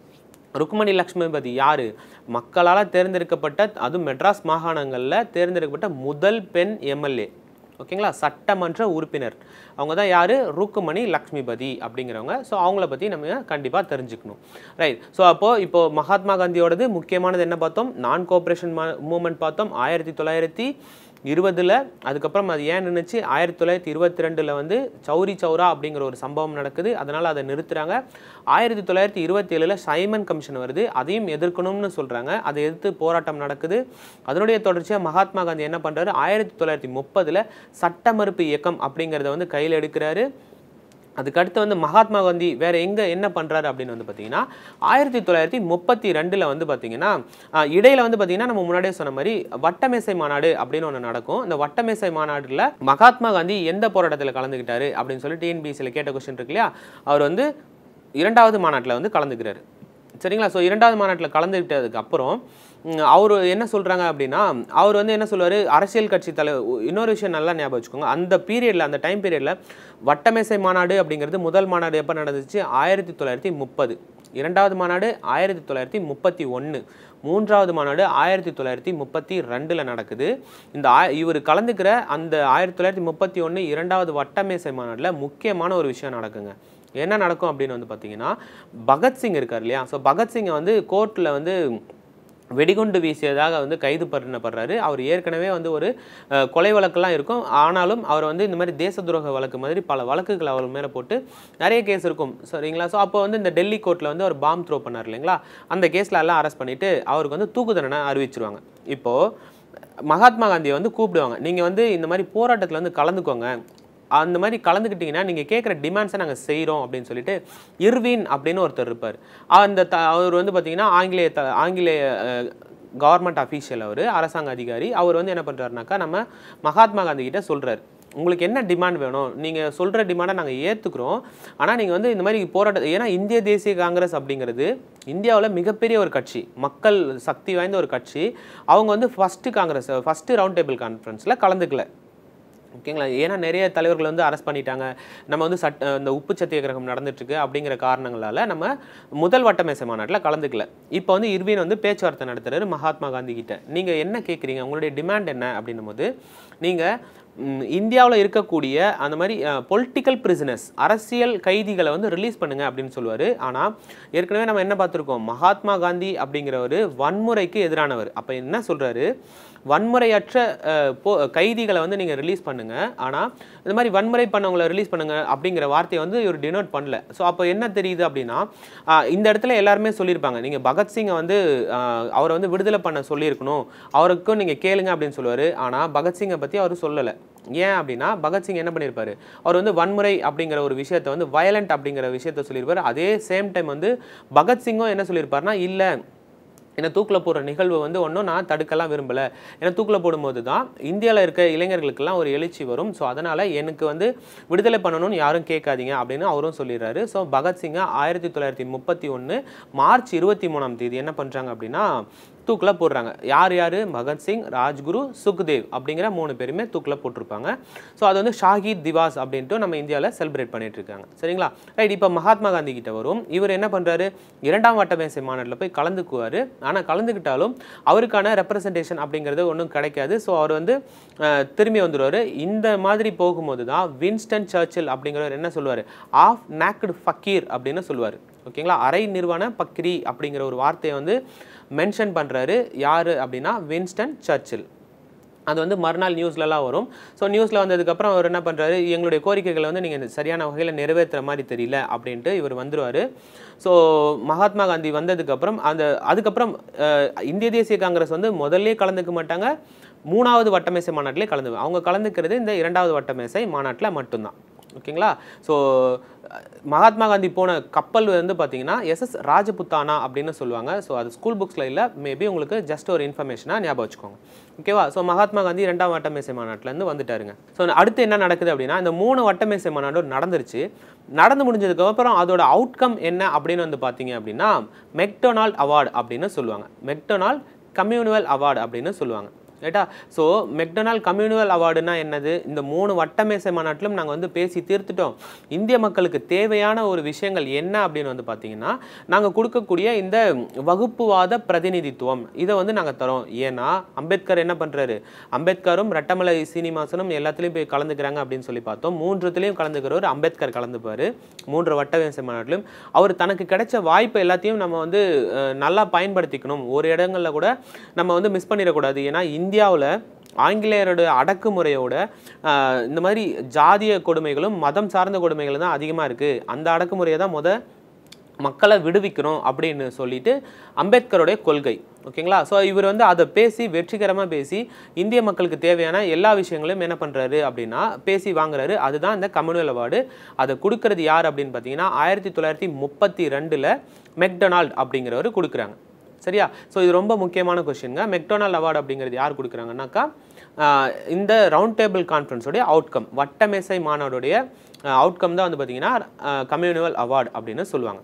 ருக்மணி லக்ஷ்மிபதி யார் மக்களால் தேர்ந்தெடுக்கப்பட்ட அதுவும் மெட்ராஸ் மாகாணங்களில் தேர்ந்தெடுக்கப்பட்ட முதல் பெண் எம்எல்ஏ ஓகேங்களா சட்டமன்ற உறுப்பினர் அவங்க தான் யார் ருக்குமணி லக்ஷ்மிபதி அப்படிங்கிறவங்க ஸோ அவங்கள பற்றி நம்ம கண்டிப்பாக தெரிஞ்சுக்கணும் ரைட் ஸோ அப்போது இப்போ மகாத்மா காந்தியோடது முக்கியமானது என்ன பார்த்தோம் நான் கோஆப்ரேஷன் மூமெண்ட் பார்த்தோம் ஆயிரத்தி தொள்ளாயிரத்தி இருபதில் அதுக்கப்புறம் அது ஏன் நின்றுச்சு ஆயிரத்தி தொள்ளாயிரத்தி இருபத்தி ரெண்டில் வந்து சௌரி சௌரா அப்படிங்கிற ஒரு சம்பவம் நடக்குது அதனால் அதை நிறுத்துறாங்க ஆயிரத்தி தொள்ளாயிரத்தி இருபத்தி ஏழில் சைமன் கமிஷன் வருது அதையும் எதிர்க்கணும்னு சொல்கிறாங்க அதை எதிர்த்து போராட்டம் நடக்குது அதனுடைய தொடர்ச்சியாக மகாத்மா காந்தி என்ன பண்ணுறாரு ஆயிரத்தி தொள்ளாயிரத்தி முப்பதில் சட்ட மறுப்பு இயக்கம் அப்படிங்கிறத வந்து கையில் எடுக்கிறாரு அதுக்கடுத்து வந்து மகாத்மா காந்தி வேற எங்க என்ன பண்றாரு அப்படின்னு வந்து பார்த்தீங்கன்னா ஆயிரத்தி தொள்ளாயிரத்தி முப்பத்தி ரெண்டுல வந்து பார்த்தீங்கன்னா ஆஹ், இடையில வந்து பார்த்தீங்கன்னா நம்ம முன்னாடியே சொன்ன மாதிரி வட்டமேசை மாநாடு அப்படின்னு ஒன்று நடக்கும் இந்த வட்டமேசை மாநாடுல மகாத்மா காந்தி எந்த போராட்டத்தில் கலந்துக்கிட்டாரு அப்படின்னு சொல்லி டிஎன்பிசியில் கேட்ட கொஸ்டின் இருக்கு இல்லையா அவர் வந்து இரண்டாவது மாநாட்டில் வந்து கலந்துக்கிறாரு சரிங்களா ஸோ இரண்டாவது மாநாட்டில் கலந்துக்கிட்டதுக்கு அப்புறம் அவர் என்ன சொல்கிறாங்க அப்படின்னா அவர் வந்து என்ன சொல்லுவார் அரசியல் கட்சி தலைவர் இன்னொரு விஷயம் நல்லா ஞாபகம் வச்சுக்கோங்க அந்த பீரியடில் அந்த டைம் பீரியடில் வட்டமேசை மாநாடு அப்படிங்கிறது முதல் மாநாடு எப்போ நடந்துச்சு ஆயிரத்தி தொள்ளாயிரத்தி முப்பது இரண்டாவது மாநாடு ஆயிரத்தி தொள்ளாயிரத்தி முப்பத்தி ஒன்று மூன்றாவது மாநாடு ஆயிரத்தி தொள்ளாயிரத்தி முப்பத்தி ரெண்டில் நடக்குது இந்த ஆ- இவர் கலந்துக்கிற அந்த ஆயிரத்தி தொள்ளாயிரத்தி முப்பத்தி ஒன்று இரண்டாவது வட்டமேசை மாநாட்டில் முக்கியமான ஒரு விஷயம் நடக்குங்க என்ன நடக்கும் அப்படின்னு வந்து பார்த்தீங்கன்னா பகத்சிங் இருக்கார் இல்லையா ஸோ பகத்சிங்கை வந்து கோர்ட்டில் வந்து வெடிகுண்டு வீசியதாக வந்து கைது பண்ணப்படுறாரு அவர் ஏற்கனவே வந்து ஒரு அஹ், கொலை வழக்கெல்லாம் இருக்கும் ஆனாலும் அவர் வந்து இந்த மாதிரி தேச துரோக வழக்கு மாதிரி பல வழக்குகள் அவர் மேலே போட்டு நிறைய கேஸ் இருக்கும் சரிங்களா ஸோ அப்போ வந்து இந்த டெல்லி கோர்ட்டில் வந்து அவர் பாம் த்ரோ பண்ணார் இல்லைங்களா அந்த கேஸில் எல்லாம் அரெஸ்ட் பண்ணிட்டு அவருக்கு வந்து தூக்கு தண்டனை அறிவிச்சிருவாங்க இப்போது மகாத்மா காந்தியை வந்து கூப்பிடுவாங்க நீங்கள் வந்து இந்த மாதிரி போராட்டத்தில் வந்து கலந்துக்கோங்க அந்த மாதிரி கலந்துக்கிட்டிங்கன்னா நீங்கள் கேட்குற டிமாண்ட்ஸை நாங்கள் செய்கிறோம் அப்படின்னு சொல்லிட்டு இர்வின் அப்படின்னு ஒருத்தர் இருப்பார் அந்த த அவர் வந்து பார்த்தீங்கன்னா ஆங்கிலேய த ஆங்கிலேய கவர்மெண்ட் அஃபீஷியல் அவர் அரசாங்க அதிகாரி அவர் வந்து என்ன பண்ணுறாருனாக்கா நம்ம மகாத்மா காந்தி கிட்ட சொல்கிறார் உங்களுக்கு என்ன டிமாண்ட் வேணும் நீங்கள் சொல்கிற டிமாண்டை நாங்கள் ஏற்றுக்குறோம் ஆனால் நீங்கள் வந்து இந்த மாதிரி போராட்ட ஏன்னா இந்திய தேசிய காங்கிரஸ் அப்படிங்கிறது இந்தியாவில் மிகப்பெரிய ஒரு கட்சி மக்கள் சக்தி வாய்ந்த ஒரு கட்சி அவங்க வந்து first congress first round table கான்ஃபரன்ஸில் கலந்துக்கல ஓகேங்களா ஏன்னா நிறைய தலைவர்கள் வந்து அரெஸ்ட் பண்ணிட்டாங்க நம்ம வந்து சட் இந்த உப்பு சத்தியாகிரகம் நடந்துட்டு இருக்கு அப்படிங்கிற காரணங்களால நம்ம முதல் வட்டமேசை மாநாட்டில் கலந்துக்கல இப்போ வந்து இர்வின் வந்து பேச்சுவார்த்தை நடத்துறாரு மகாத்மா காந்தி கிட்ட நீங்க என்ன கேட்குறீங்க உங்களுடைய டிமாண்ட் என்ன அப்படின்னும் போது நீங்க இந்தியாவில் இருக்கக்கூடிய அந்த மாதிரி பொலிட்டிக்கல் பிரிசனஸ் அரசியல் கைதிகளை வந்து ரிலீஸ் பண்ணுங்க அப்படின்னு சொல்லுவார் ஆனால் ஏற்கனவே நம்ம என்ன பார்த்துருக்கோம் மகாத்மா காந்தி அப்படிங்கிறவர் வன்முறைக்கு எதிரானவர் அப்போ என்ன சொல்றாரு வன்முறையற்ற அஹ், போ கைதிகளை வந்து நீங்கள் ரிலீஸ் பண்ணுங்க ஆனால் இந்த மாதிரி வன்முறை பண்ணவங்களை ரிலீஸ் பண்ணுங்க அப்படிங்கிற வார்த்தையை வந்து இவர் டினோட் பண்ணல ஸோ அப்போ என்ன தெரியுது அப்படின்னா ஆஹ், இந்த இடத்துல எல்லாருமே சொல்லியிருப்பாங்க நீங்கள் பகத்சிங்கை வந்து ஆஹ், அவரை வந்து விடுதலை பண்ண சொல்லியிருக்கணும் அவருக்கும் நீங்கள் கேளுங்க அப்படின்னு சொல்லுவார் ஆனால் பகத்சிங்கை பற்றி அவர் சொல்லலை ஏன் அப்படின்னா பகத்சிங் என்ன பண்ணியிருப்பாரு அவர் வந்து வன்முறை அப்படிங்கிற ஒரு விஷயத்தை வந்து வயலண்ட் அப்படிங்கிற விஷயத்த சொல்லியிருப்பாரு அதே சேம் டைம் வந்து பகத்சிங்கும் என்ன சொல்லியிருப்பாருன்னா இல்லை என்னை தூக்கில் போடுற நிகழ்வு வந்து ஒன்றும் நான் தடுக்கலாம் விரும்பலை ஏன்னா தூக்கில் போடும்போது தான் இந்தியாவில் இருக்க இளைஞர்களுக்கெல்லாம் ஒரு எழுச்சி வரும் ஸோ அதனால் எனக்கு வந்து விடுதலை பண்ணணும்னு யாரும் கேட்காதீங்க அப்படின்னு அவரும் சொல்லிடுறாரு ஸோ பகத்சிங்கை ஆயிரத்தி தொள்ளாயிரத்தி முப்பத்தி ஒன்று மார்ச் இருபத்தி மூணாம் தேதி என்ன பண்ணுறாங்க அப்படின்னா தூக்கில் போடுறாங்க யார் யார் பகத்சிங் ராஜ்குரு சுக்தேவ் அப்படிங்கிற மூணு பேருமே தூக்கில் போட்டிருப்பாங்க ஸோ அது வந்து ஷாஹித் திவாஸ் அப்படின்ட்டு நம்ம இந்தியாவில் செலிப்ரேட் பண்ணிட்டு இருக்காங்க சரிங்களா ரைட் இப்போ மகாத்மா காந்தி கிட்ட வரும் இவர் என்ன பண்ணுறாரு இரண்டாம் வட்டமேசை மாநாட்டில் போய் கலந்துக்குவார் ஆனால் கலந்துக்கிட்டாலும் அவருக்கான ரெப்ரசன்டேஷன் அப்படிங்கிறது ஒன்றும் கிடைக்காது ஸோ அவர் வந்து அஹ், திரும்பி வந்துடுவார் இந்த மாதிரி போகும்போது தான் வின்ஸ்டன் சர்ச்சில் அப்படிங்கிறவர் என்ன சொல்லுவார் ஆஃப் நாக்டு ஃபக்கீர் அப்படின்னு சொல்லுவார் ஓகேங்களா அரை நிறுவன பக்ரி அப்படிங்கிற ஒரு வார்த்தையை வந்து மென்ஷன் பண்ணுறாரு யார் அப்படின்னா வின்ஸ்டன் சர்ச்சில் அது வந்து மறுநாள் நியூஸ்லலாம் வரும் ஸோ நியூஸில் வந்ததுக்கப்புறம் அவர் என்ன பண்ணுறாரு எங்களுடைய கோரிக்கைகளை வந்து நீங்கள் சரியான வகையில் நிறைவேற்றுற மாதிரி தெரியல அப்படின்ட்டு இவர் வந்துருவார் ஸோ மகாத்மா காந்தி வந்ததுக்கப்புறம் அந்த அதுக்கப்புறம் அஹ், இந்திய தேசிய காங்கிரஸ் வந்து முதல்லே கலந்துக்க மாட்டாங்க மூணாவது வட்டமேசை மாநாட்டிலே கலந்து அவங்க கலந்துக்கிறது இந்த இரண்டாவது வட்டமேசை மாநாட்டில் மட்டும்தான் ஓகேங்களா ஸோ மகாத்மா காந்தி போன கப்பல் வந்து பார்த்தீங்கன்னா எஸ்எஸ் ராஜபுத்தானா அப்படின்னு சொல்லுவாங்க ஸோ அது ஸ்கூல் புக்ஸில் இல்லை மேபி உங்களுக்கு ஜஸ்ட் ஒரு இன்ஃபர்மேஷனாக ஞாபகம் வச்சுக்கோங்க ஓகேவா ஸோ மகாத்மா காந்தி ரெண்டாம் வட்டமேசை மாநாட்டிலேருந்து வந்துட்டாருங்க ஸோ அடுத்து என்ன நடக்குது அப்படின்னா இந்த மூணு வட்டமேசை மாநாடு நடந்துருச்சு நடந்து முடிஞ்சதுக்கு அப்புறம் அதோட அவுட்கம் என்ன அப்படின்னு வந்து பார்த்தீங்க அப்படின்னா மெக்டொனால்ட் அவார்டு அப்படின்னு சொல்லுவாங்க மெக்டொனால்ட் கம்யூனுவல் அவார்டு அப்படின்னு சொல்லுவாங்க ரைட்டா ஸோ மெக்டொனால் கம்யூனுவல் அவார்டுனா என்னது இந்த மூணு வட்டமேசை மாநாட்டிலும் நாங்கள் வந்து பேசி தீர்த்துட்டோம் இந்திய மக்களுக்கு தேவையான ஒரு விஷயங்கள் என்ன அப்படின்னு வந்து பார்த்தீங்கன்னா நாங்கள் கொடுக்கக்கூடிய இந்த வகுப்புவாத பிரதிநிதித்துவம் இதை வந்து நாங்கள் தரோம் ஏன்னா அம்பேத்கர் என்ன பண்ணுறாரு அம்பேத்கரும் ரெட்டமலை சீனிவாசனும் எல்லாத்துலேயும் போய் கலந்துக்கிறாங்க அப்படின்னு சொல்லி பார்த்தோம் மூன்றுத்துலேயும் கலந்துக்கிறவர் அம்பேத்கர் கலந்துப்பார் மூன்று வட்டமேசை மாநாட்டிலும் அவர் தனக்கு கிடைச்ச வாய்ப்பு எல்லாத்தையும் நம்ம வந்து அஹ், நல்லா பயன்படுத்திக்கணும் ஒரு இடங்களில் கூட நம்ம வந்து மிஸ் பண்ணிடக்கூடாது ஏன்னா இந்தியாவில் ஆங்கிலேயரோட அடக்குமுறையோட ஆஹ், இந்த மாதிரி ஜாதிய கொடுமைகளும் மதம் சார்ந்த கொடுமைகளும் தான் அதிகமாக இருக்குது அந்த அடக்குமுறையை தான் முத மக்களை விடுவிக்கணும் அப்படின்னு சொல்லிட்டு அம்பேத்கருடைய கொள்கை ஓகேங்களா ஸோ இவர் வந்து அதை பேசி வெற்றிகரமாக பேசி இந்திய மக்களுக்கு தேவையான எல்லா விஷயங்களையும் என்ன பண்ணுறாரு அப்படின்னா பேசி வாங்குறாரு அதுதான் இந்த கம்யூனல் அவார்டு அதை கொடுக்கறது யார் அப்படின்னு பார்த்தீங்கன்னா ஆயிரத்தி தொள்ளாயிரத்தி முப்பத்தி ரெண்டில் மெக்டொனால்ட் அப்படிங்கிறவர் கொடுக்குறாங்க சரியா ஸோ இது ரொம்ப முக்கியமான கொஸ்டின்ங்க மெக்டொனால்ட் அவார்டு அப்படிங்கிறது யார் கொடுக்குறாங்கன்னாக்கா ஆஹ் இந்த ரவுண்ட் டேபிள் கான்ஃபரன்ஸோடைய அவுட்கம் வட்டமேசை மாநாடுடைய அவுட்கம் தான் வந்து பார்த்தீங்கன்னா கம்யூனுவல் அவார்டு அப்படின்னு சொல்லுவாங்க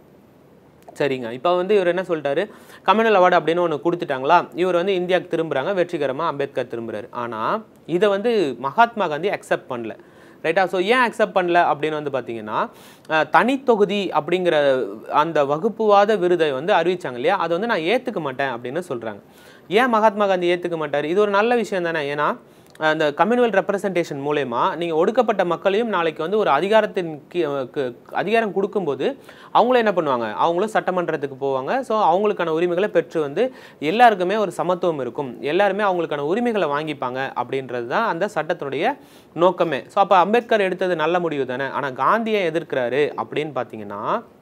சரிங்க இப்போ வந்து இவர் என்ன சொல்லிட்டாரு கம்யூனல் அவார்டு அப்படின்னு ஒன்று கொடுத்துட்டாங்களா இவர் வந்து இந்தியாவுக்கு திரும்புகிறாங்க வெற்றிகரமாக அம்பேத்கர் திரும்புறாரு ஆனால் இதை வந்து மகாத்மா காந்தி அக்செப்ட் பண்ணல ரைட்டா ஸோ ஏன் அக்செப்ட் பண்ணல அப்படின்னு வந்து பார்த்தீங்கன்னா அஹ், தனித்தொகுதி அப்படிங்கிற அந்த வகுப்புவாத விருதை வந்து அறிவிச்சாங்க இல்லையா அதை வந்து நான் ஏற்றுக்க மாட்டேன் அப்படின்னு சொல்கிறாங்க ஏன் மகாத்மா காந்தி ஏற்றுக்க மாட்டார் இது ஒரு நல்ல விஷயம் தானே ஏன்னா அந்த கம்யூனல் ரெப்ரசன்டேஷன் மூலயமா நீங்கள் ஒடுக்கப்பட்ட மக்களையும் நாளைக்கு வந்து ஒரு அதிகாரத்தின் கீ- கு- அதிகாரம் கொடுக்கும்போது அவங்களும் என்ன பண்ணுவாங்க அவங்களும் சட்டமன்றத்துக்கு போவாங்க ஸோ அவங்களுக்கான உரிமைகளை பெற்று வந்து எல்லாருக்குமே ஒரு சமத்துவம் இருக்கும் எல்லாருமே அவங்களுக்கான உரிமைகளை வாங்கிப்பாங்க அப்படின்றது தான் அந்த சட்டத்தினுடைய நோக்கமே ஸோ அப்போ அம்பேத்கர் எடுத்தது நல்ல முடிவு தானே ஆனால் காந்தியை எதிர்க்கிறாரு அப்படின்னு பார்த்தீங்கன்னா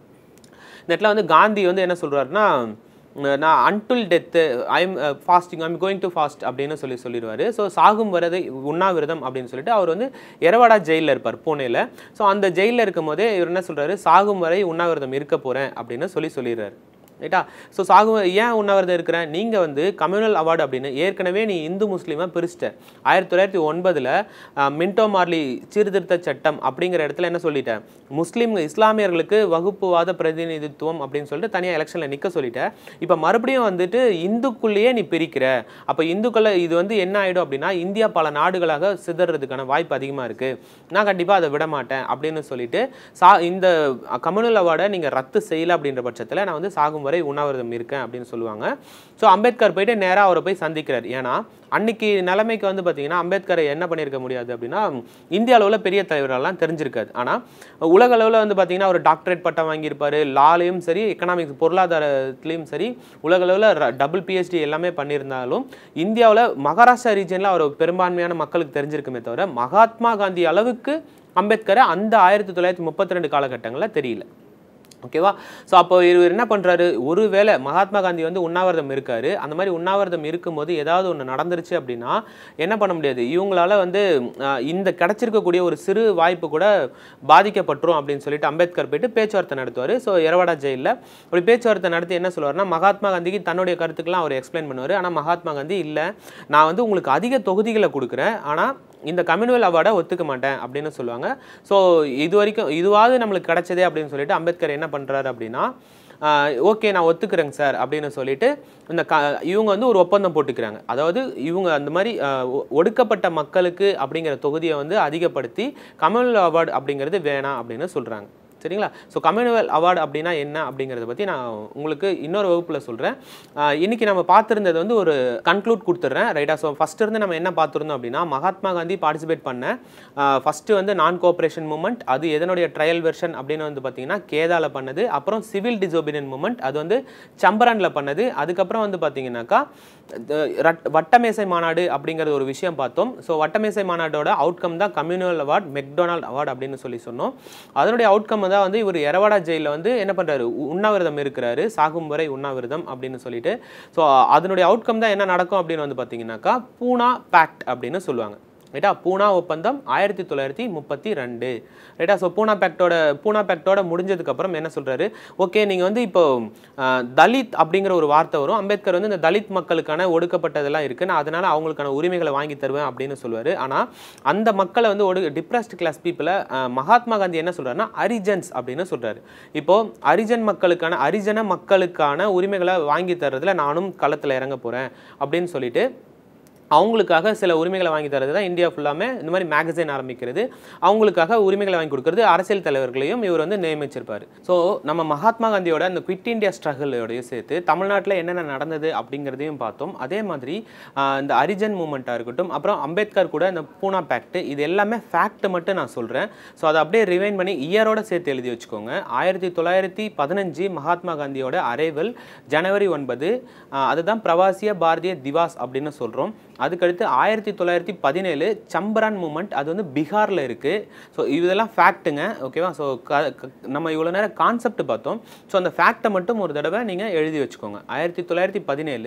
இந்த இடத்துல வந்து காந்தி வந்து என்ன சொல்றாருன்னா உம், நான் until death I'm fasting I'm going to fast அப்படின்னு சொல்லி சொல்லிடுவார் ஸோ சாகும் வரதை உண்ணாவிரதம் அப்படின்னு சொல்லிட்டு அவர் வந்து எரவாடா ஜெயிலில் இருப்பார் பூனேல ஸோ அந்த ஜெயிலில் இருக்கும் போதே இவர் என்ன சொல்றாரு சாகும் வரை உண்ணாவிரதம் இருக்க போகிறேன் அப்படின்னு சொல்லி சொல்லிடுறாரு ரைட்டா ஸோ சாகு ஏன் உண்ணாவிரதம் இருக்கிறேன் நீங்கள் வந்து கம்யூனல் அவார்டு அப்படின்னு ஏற்கனவே நீ இந்து முஸ்லீமாக பிரிச்சிட்ட ஆயிரத்தி தொள்ளாயிரத்தி ஒன்பதில் மின்டோ மார்லி சீர்திருத்த சட்டம் அப்படிங்கிற இடத்துல என்ன சொல்லிட்டேன் முஸ்லீம் இஸ்லாமியர்களுக்கு வகுப்புவாத பிரதிநிதித்துவம் அப்படின்னு சொல்லிட்டு தனியாக எலெக்ஷனில் நிற்க சொல்லிட்டேன் இப்போ மறுபடியும் வந்துட்டு இந்துக்குள்ளேயே நீ பிரிக்கிற அப்போ இந்துக்களை இது வந்து என்ன ஆகிடும் அப்படின்னா இந்தியா பல நாடுகளாக சிதறதுக்கான வாய்ப்பு அதிகமாக இருக்குது நான் கண்டிப்பாக அதை விட மாட்டேன் அப்படின்னு சொல்லிட்டு சா இந்த கம்யூனல் அவார்டை நீங்கள் ரத்து செய்யல அப்படின்ற பட்சத்தில் நான் வந்து சாகும் வரை உண்ணாவிரதம் இருக்கேன் அப்படின்னு சொல்லுவாங்க ஸோ அம்பேத்கர் போயிட்டு நேராக அவரை போய் சந்திக்கிறார் ஏன்னா அன்னைக்கு நிலைமைக்கு வந்து பார்த்தீங்கன்னா அம்பேத்கரை என்ன பண்ணியிருக்க முடியாது அப்படின்னா இந்திய அளவில் பெரிய தலைவர்கள்லாம் தெரிஞ்சிருக்காது ஆனால் உலக அளவில் வந்து பார்த்தீங்கன்னா ஒரு டாக்டரேட் பட்டம் வாங்கியிருப்பாரு லாலையும் சரி எக்கனாமிக்ஸ் பொருளாதாரத்துலேயும் சரி உலக அளவில் டபுள் பிஹெச்டி எல்லாமே பண்ணியிருந்தாலும் இந்தியாவில் மகாராஷ்டிரா ரீஜனில் அவர் பெரும்பான்மையான மக்களுக்கு தெரிஞ்சிருக்குமே தவிர மகாத்மா காந்தி அளவுக்கு அம்பேத்கரை அந்த ஆயிரத்தி தொள்ளாயிரத்தி முப்பத்தி ரெண்டு காலகட்டங்களில் தெரியல ஓகேவா ஸோ அப்போ இவர் என்ன பண்ணுறாரு ஒருவேளை மகாத்மா காந்தி வந்து உண்ணாவிரதம் இருக்காரு அந்த மாதிரி உண்ணாவிரதம் இருக்கும்போது ஏதாவது ஒன்று நடந்துருச்சு அப்படின்னா என்ன பண்ண முடியாது இவங்களால வந்து ஆஹ், இந்த கிடைச்சிருக்கக்கூடிய ஒரு சிறு வாய்ப்பு கூட பாதிக்கப்பட்டுரும் அப்படின்னு சொல்லிட்டு அம்பேத்கர் போயிட்டு பேச்சுவார்த்தை நடத்துவார் ஸோ எரவாடா ஜெயிலில் அப்படி பேச்சுவார்த்தை நடத்தி என்ன சொல்லுவார்னா மகாத்மா காந்திக்கு தன்னுடைய கருத்துக்கெல்லாம் அவர் எக்ஸ்பிளைன் பண்ணுவார் ஆனால் மகாத்மா காந்தி இல்லை நான் வந்து உங்களுக்கு அதிக தொகுதிகளை கொடுக்குறேன் ஆனால் இந்த கம்யூனல் அவார்டை ஒத்துக்க மாட்டேன் அப்படின்னு சொல்லுவாங்க ஸோ இது வரைக்கும் இதுவாவது நம்மளுக்கு கிடைச்சதே அப்படின்னு சொல்லிட்டு அம்பேத்கர் என்ன பண்ணுறாரு அப்படின்னா ஓகே நான் ஒத்துக்கிறேங்க சார் அப்படின்னு சொல்லிட்டு இந்த க இவங்க வந்து ஒரு ஒப்பந்தம் போட்டுக்கிறாங்க அதாவது இவங்க அந்த மாதிரி ஆஹ், ஒ- ஒடுக்கப்பட்ட மக்களுக்கு அப்படிங்கிற தொகுதியை வந்து அதிகப்படுத்தி கம்யூனல் அவார்டு அப்படிங்கிறது வேணாம் அப்படின்னு சொல்கிறாங்க சரிங்களா ஸோ கம்யூனல் அவார்டு அப்படின்னா என்ன அப்படிங்கிறத பற்றி நான் உங்களுக்கு இன்னொரு வகுப்பில் சொல்கிறேன் இன்னைக்கு நம்ம பார்த்துருந்தது வந்து ஒரு கன்க்ளூட் கொடுத்துட்றேன் ரைட்டா ஸோ ஃபஸ்ட் இருந்து நம்ம என்ன பார்த்துருந்தோம் அப்படின்னா மகாத்மா காந்தி பார்ட்டிசிபேட் பண்ண ஃபஸ்ட்டு வந்து நான் கோஆப்ரேஷன் மூமெண்ட் அது எதனுடைய ட்ரையல் வெர்ஷன் அப்படின்னு வந்து பார்த்தீங்கன்னா கேதால பண்ணது அப்புறம் சிவில் டிசோபினியன் மூமெண்ட் அது வந்து சம்பரானில் பண்ணது அதுக்கப்புறம் வந்து பார்த்தீங்கன்னாக்கா the- ரட்- வட்டமேசை மாநாடு அப்படிங்கிறது ஒரு விஷயம் பார்த்தோம் ஸோ வட்டமேசை மாநாடோட அவுட்கம் தான் கம்யூனல் அவார்ட் மெக்டொனால்ட் அவார்டு அப்படின்னு சொல்லி சொன்னோம் அதனுடைய அவுட்கம் தான் வந்து இவர் எரவாடா ஜெயிலில் வந்து என்ன பண்ணுறாரு உண்ணாவிரதம் இருக்கிறாரு சாகும் வரை உண்ணாவிரதம் அப்படின்னு சொல்லிட்டு ஸோ அதனுடைய அவுட்கம் தான் என்ன நடக்கும் அப்படின்னு வந்து பார்த்தீங்கன்னாக்கா பூனா பேக்ட் அப்படின்னு சொல்லுவாங்க ரைட்டா பூனா ஒப்பந்தம் ஆயிரத்தி தொள்ளாயிரத்தி முப்பத்தி ரெண்டு ரைட்டா ஸோ பூனா பேக்டோட பூனா பேக்டோட முடிஞ்சதுக்கப்புறம் என்ன சொல்கிறாரு ஓகே நீங்கள் வந்து இப்போ அஹ், தலித் அப்படிங்கிற ஒரு வார்த்தை வரும் அம்பேத்கர் வந்து இந்த தலித் மக்களுக்கான ஒடுக்கப்பட்டதெல்லாம் இருக்குது நான் அதனால் அவங்களுக்கான உரிமைகளை வாங்கி தருவேன் அப்படின்னு சொல்லுவார் ஆனால் அந்த மக்களை வந்து ஒடு டிப்ரெஸ்ட் கிளாஸ் பீப்புளை மகாத்மா காந்தி என்ன சொல்கிறாருன்னா அரிஜன்ஸ் அப்படின்னு சொல்கிறாரு இப்போது அரிஜன் மக்களுக்கான அரிஜன மக்களுக்கான உரிமைகளை வாங்கி தர்றதுல நானும் களத்தில் இறங்க போகிறேன் அப்படின்னு சொல்லிட்டு அவங்களுக்காக சில உரிமைகளை வாங்கி தரது தான் இந்தியா ஃபுல்லாமே இந்த மாதிரி மேகசின் ஆரம்பிக்கிறது அவங்களுக்காக உரிமைகளை வாங்கி கொடுக்கறது அரசியல் தலைவர்களையும் இவர் வந்து நியமிச்சிருப்பார் ஸோ நம்ம மகாத்மா காந்தியோட அந்த குவிட் இந்தியா ஸ்ட்ரகிளோடையும் சேர்த்து தமிழ்நாட்டில் என்னென்ன நடந்தது அப்படிங்கிறதையும் பார்த்தோம் அதே மாதிரி ஆஹ், இந்த அரிஜன் மூமெண்ட்டாக இருக்கட்டும் அப்புறம் அம்பேத்கர் கூட இந்த பூனா பேக்ட் இது எல்லாமே ஃபேக்ட் மட்டும் நான் சொல்கிறேன் ஸோ அதை அப்படியே ரிவைன் பண்ணி இயரோட சேர்த்து எழுதி வச்சுக்கோங்க ஆயிரத்தி தொள்ளாயிரத்தி பதினஞ்சு மகாத்மா காந்தியோட அரைவல் ஜனவரி ஒன்பது ஆஹ், அதுதான் பிரவாசிய பாரதிய திவாஸ் அப்படின்னு சொல்கிறோம் அதுக்கடுத்து ஆயிரத்தி தொள்ளாயிரத்தி பதினேழு சம்பரான் மூமெண்ட் அது வந்து பீகாரில் இருக்குது ஸோ இதெல்லாம் ஃபேக்ட்டுங்க ஓகேவா ஸோ நம்ம இவ்வளோ நேரம் கான்செப்ட் பார்த்தோம் ஸோ அந்த ஃபேக்ட்டை மட்டும் ஒரு தடவை நீங்கள் எழுதி வச்சுக்கோங்க ஆயிரத்தி தொள்ளாயிரத்தி பதினேழு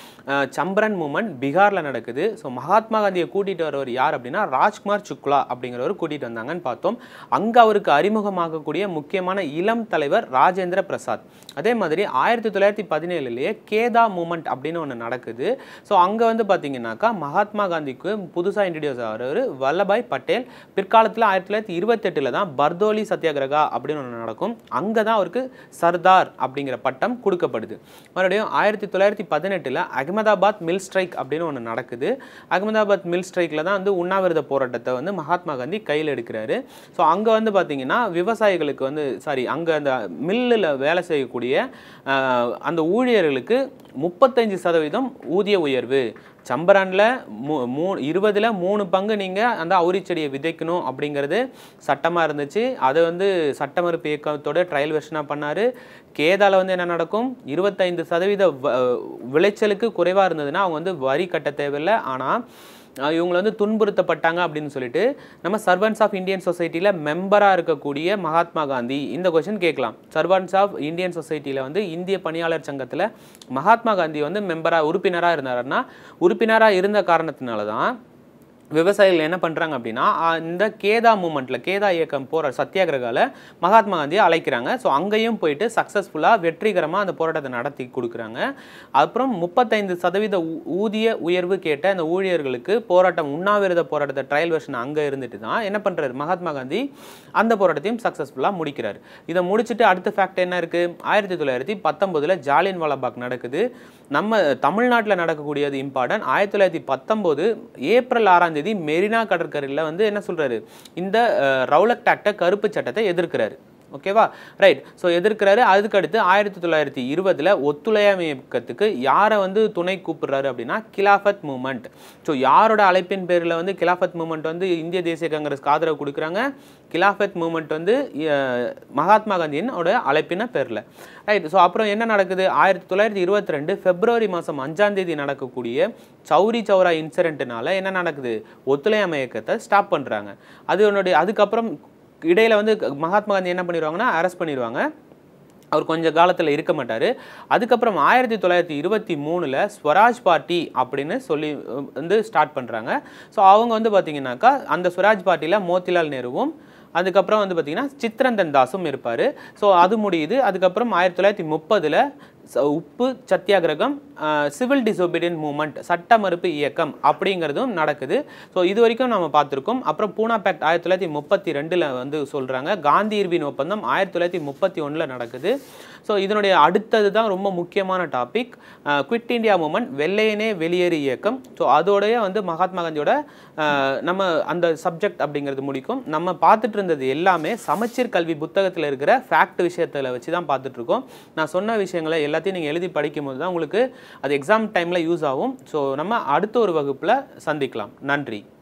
சம்பரன் மூமெண்ட் பீகாரில் நடக்குது ஸோ மகாத்மா காந்தியை கூட்டிகிட்டு வரவர் யார் அப்படின்னா ராஜ்குமார் சுக்லா அப்படிங்கிறவர் கூட்டிகிட்டு வந்தாங்கன்னு பார்த்தோம் அங்கே அவருக்கு அறிமுகமாகக்கூடிய முக்கியமான இளம் தலைவர் ராஜேந்திர பிரசாத் அதே மாதிரி ஆயிரத்தி தொள்ளாயிரத்தி பதினேழுலேயே கேதா மூமெண்ட் அப்படின்னு ஒன்று நடக்குது ஸோ அங்கே வந்து பார்த்தீங்கன்னாக்கா மகாத்மா காந்திக்கு புதுசாக இன்ட்ரடியூஸ் ஆகிறவர் வல்லபாய் பட்டேல் பிற்காலத்தில் ஆயிரத்தி தொள்ளாயிரத்தி இருபத்தெட்டில் தான் பர்தோலி சத்தியாகிரகா அப்படின்னு ஒன்று நடக்கும் அங்கே தான் அவருக்கு சர்தார் அப்படிங்கிற பட்டம் கொடுக்கப்படுது மறுபடியும் ஆயிரத்தி தொள்ளாயிரத்தி பதினெட்டில் அகமதாபாத் மில் ஸ்ட்ரைக் அப்படின்னு ஒன்று நடக்குது அகமதாபாத் மில் ஸ்ட்ரைக்கில் தான் வந்து உண்ணாவிரத போராட்டத்தை வந்து மகாத்மா காந்தி கையில் எடுக்கிறாரு ஸோ அங்கே வந்து பார்த்தீங்கன்னா விவசாயிகளுக்கு வந்து சாரி அங்கே அந்த மில்லில் வேலை செய்யக்கூடிய ஆஹ், அந்த ஊழியர்களுக்கு முப்பத்தஞ்சு சதவீதம் ஊதிய உயர்வு சம்பரானில் மூ மூ இருபதில் மூணு பங்கு நீங்கள் அந்த அவுரி செடியை விதைக்கணும் அப்படிங்கிறது சட்டமாக இருந்துச்சு அதை வந்து சட்ட மறுப்பு இயக்கத்தோட ட்ரையல் வெர்ஷனாக பண்ணார் கேதால வந்து என்ன நடக்கும் இருபத்தைந்து சதவீத வ- விளைச்சலுக்கு குறைவாக இருந்ததுன்னா அவங்க வந்து வரி கட்ட தேவையில்லை ஆனால் அஹ் இவங்களை வந்து துன்புறுத்தப்பட்டாங்க அப்படின்னு சொல்லிட்டு நம்ம சர்வன்ஸ் ஆஃப் இந்தியன் சொசைட்டியில் மெம்பராக இருக்கக்கூடிய மகாத்மா காந்தி இந்த கொஸ்டின் கேட்கலாம் சர்வன்ஸ் ஆஃப் இந்தியன் சொசைட்டியில் வந்து இந்திய பணியாளர் சங்கத்தில் மகாத்மா காந்தி வந்து மெம்பராக உறுப்பினராக இருந்தாருன்னா உறுப்பினராக இருந்த காரணத்தினால தான் விவசாயிகள் என்ன பண்ணுறாங்க அப்படின்னா ஆஹ் இந்த கேதா மூமெண்ட்டில் கேதா இயக்கம் போகிற சத்தியாகிரகால மகாத்மா காந்தியை அழைக்கிறாங்க ஸோ அங்கேயும் போயிட்டு சக்ஸஸ்ஃபுல்லாக வெற்றிகரமாக அந்த போராட்டத்தை நடத்தி கொடுக்குறாங்க அப்புறம் முப்பத்தைந்து சதவீத ஊ- ஊதிய உயர்வு கேட்ட அந்த ஊழியர்களுக்கு போராட்டம் உண்ணாவிரத போராட்டத்தை ட்ரையல் வெர்ஷன் அங்கே இருந்துட்டு தான் என்ன பண்ணுறாரு மகாத்மா காந்தி அந்த போராட்டத்தையும் சக்ஸஸ்ஃபுல்லாக முடிக்கிறார் இதை முடிச்சுட்டு அடுத்த ஃபேக்ட் என்ன இருக்குது ஆயிரத்தி தொள்ளாயிரத்தி பத்தொம்போதில் ஜாலியன் வாலாபாக் நடக்குது நம்ம தமிழ்நாட்டில் நடக்கக்கூடியது இம்பார்ட்டன்ட் ஆயிரத்தி தொள்ளாயிரத்தி பத்தொம்போது ஏப்ரல் ஆறாம் தேதி மெரினா கடற்கரையில் வந்து என்ன சொல்றாரு இந்த அஹ், ரவுலக் ஆக்டை கருப்பு சட்டத்தை எதிர்க்கிறாரு ஓகேவா ரைட் ஸோ எதிர்க்கிறாரு அதுக்கடுத்து ஆயிரத்தி தொள்ளாயிரத்தி இருபதில் ஒத்துழையாமை இயக்கத்துக்கு யாரை வந்து துணை கூப்பிடுறாரு அப்படின்னா கிலாஃபத் மூமெண்ட் ஸோ யாரோட அழைப்பின் பேரில் வந்து கிலாஃபத் மூமெண்ட் வந்து இந்திய தேசிய காங்கிரஸ்க்கு ஆதரவு கொடுக்குறாங்க கிலாஃபத் மூமெண்ட் வந்து அஹ், மகாத்மா காந்தியினோட அழைப்பின பேரில் ரைட் ஸோ அப்புறம் என்ன நடக்குது ஆயிரத்தி தொள்ளாயிரத்தி இருபத்தி ரெண்டு பிப்ரவரி மாதம் அஞ்சாம் தேதி நடக்கக்கூடிய சௌரி சௌரா இன்சிடென்ட்னால என்ன நடக்குது ஒத்துழையாமை இயக்கத்தை ஸ்டாப் பண்ணுறாங்க அது என்னுடைய அதுக்கப்புறம் இடையில வந்து மகாத்மா காந்தி என்ன பண்ணிடுவாங்கன்னா அரெஸ்ட் பண்ணிடுவாங்க அவர் கொஞ்ச காலத்தில் இருக்க மாட்டார் அதுக்கப்புறம் ஆயிரத்தி தொள்ளாயிரத்தி இருபத்தி மூணில் ஸ்வராஜ் பார்ட்டி அப்படின்னு சொல்லி அஹ், வந்து ஸ்டார்ட் பண்ணுறாங்க ஸோ அவங்க வந்து பார்த்தீங்கன்னாக்கா அந்த ஸ்வராஜ் பார்ட்டியில் மோத்திலால் நேருவும் அதுக்கப்புறம் வந்து பார்த்தீங்கன்னா சித்ரந்தன் தாஸும் இருப்பார் ஸோ அது முடியுது அதுக்கப்புறம் ஆயிரத்தி தொள்ளாயிரத்தி முப்பதில் உப்பு சத்தியாகிரகம் சிவில் டிசோபீடியன்ட் மூமெண்ட் சட்ட மறுப்பு இயக்கம் அப்படிங்கிறதும் நடக்குது ஸோ இது வரைக்கும் நம்ம பார்த்துருக்கோம் அப்புறம் பூனா பேக்ட் ஆயிரத்தி தொள்ளாயிரத்தி முப்பத்தி ரெண்டில் வந்து சொல்கிறாங்க காந்தி இர்வின் ஒப்பந்தம் ஆயிரத்தி தொள்ளாயிரத்தி முப்பத்தி ஒன்றில் நடக்குது ஸோ இதனுடைய அடுத்தது தான் ரொம்ப முக்கியமான டாபிக் குவிட் இந்தியா மூமெண்ட் வெள்ளையனே வெளியேறு இயக்கம் ஸோ அதோடைய வந்து மகாத்மா காந்தியோட அஹ், நம்ம அந்த சப்ஜெக்ட் அப்படிங்கிறது முடிக்கும் நம்ம பார்த்துட்டு இருந்தது எல்லாமே சமச்சீர் கல்வி புத்தகத்தில் இருக்கிற ஃபேக்ட் விஷயத்தில் வச்சு தான் பார்த்துட்டு இருக்கோம் நான் சொன்ன விஷயங்களை எல்லாத்தையும் நீங்கள் எழுதி படிக்கும்போது தான் உங்களுக்கு அது எக்ஸாம் டைமில் யூஸ் ஆகும் ஸோ நம்ம அடுத்த ஒரு வகுப்பில் சந்திக்கலாம் நன்றி